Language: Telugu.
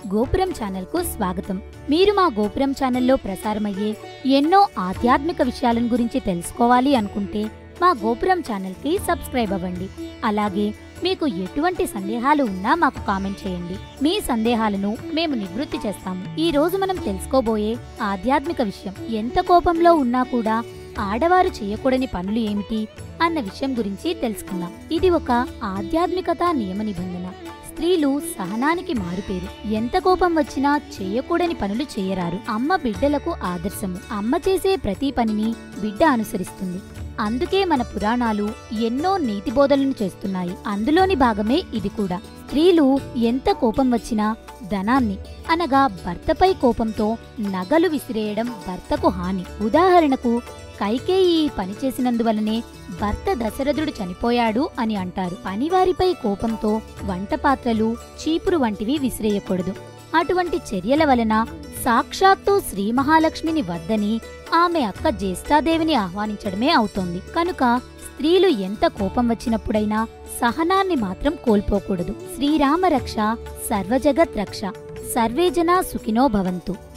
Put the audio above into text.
గోపురం ఛానల్కు స్వాగతం మీరు మా గోపురం ఛానల్లో ప్రసారమయ్యే ఎన్నో ఆధ్యాత్మిక విషయాలను గురించి తెలుసుకోవాలి అనుకుంటే మా గోపురం ఛానల్కి సబ్స్క్రైబ్ అవ్వండి అలాగే మీకు ఎటువంటి సందేహాలు ఉన్నా మాకు కామెంట్ చేయండి మీ సందేహాలను మేము నివృత్తి చేస్తాము ఈ రోజు మనం తెలుసుకోబోయే ఆధ్యాత్మిక విషయం ఎంత కోపంలో ఉన్నా కూడా ఆడవారు చేయకూడని పనులు ఏమిటి అన్న విషయం గురించి తెలుసుకుందాం ఇది ఒక ఆధ్యాత్మికత నియమ నిబంధన స్త్రీలు సహనానికి మారుపేరు ఎంత కోపం వచ్చినా చేయకూడని పనులు చేయరారు అమ్మ బిడ్డలకు ఆదర్శము అమ్మ చేసే ప్రతి పనిని బిడ్డ అనుసరిస్తుంది అందుకే మన పురాణాలు ఎన్నో నీతి బోధలను చేస్తున్నాయి అందులోని భాగమే ఇది కూడా స్త్రీలు ఎంత కోపం వచ్చినా ధనాన్ని అనగా భర్తపై కోపంతో నగలు విసిరేయడం భర్తకు హాని ఉదాహరణకు కైకేయి ఈ పని చేసినందువలనే భర్త దశరథుడు చనిపోయాడు అని అంటారు పనివారిపై కోపంతో వంట పాత్రలు చీపురు వంటివి విసిరేయకూడదు అటువంటి చర్యల వలన సాక్షాత్తు శ్రీ మహాలక్ష్మిని వద్దని ఆమె అక్క జ్యేష్ఠాదేవిని ఆహ్వానించడమే అవుతోంది కనుక స్త్రీలు ఎంత కోపం వచ్చినప్పుడైనా సహనాన్ని మాత్రం కోల్పోకూడదు శ్రీరామ రక్ష సర్వజగత్ రక్ష సర్వే జనా సుఖినో భవంతు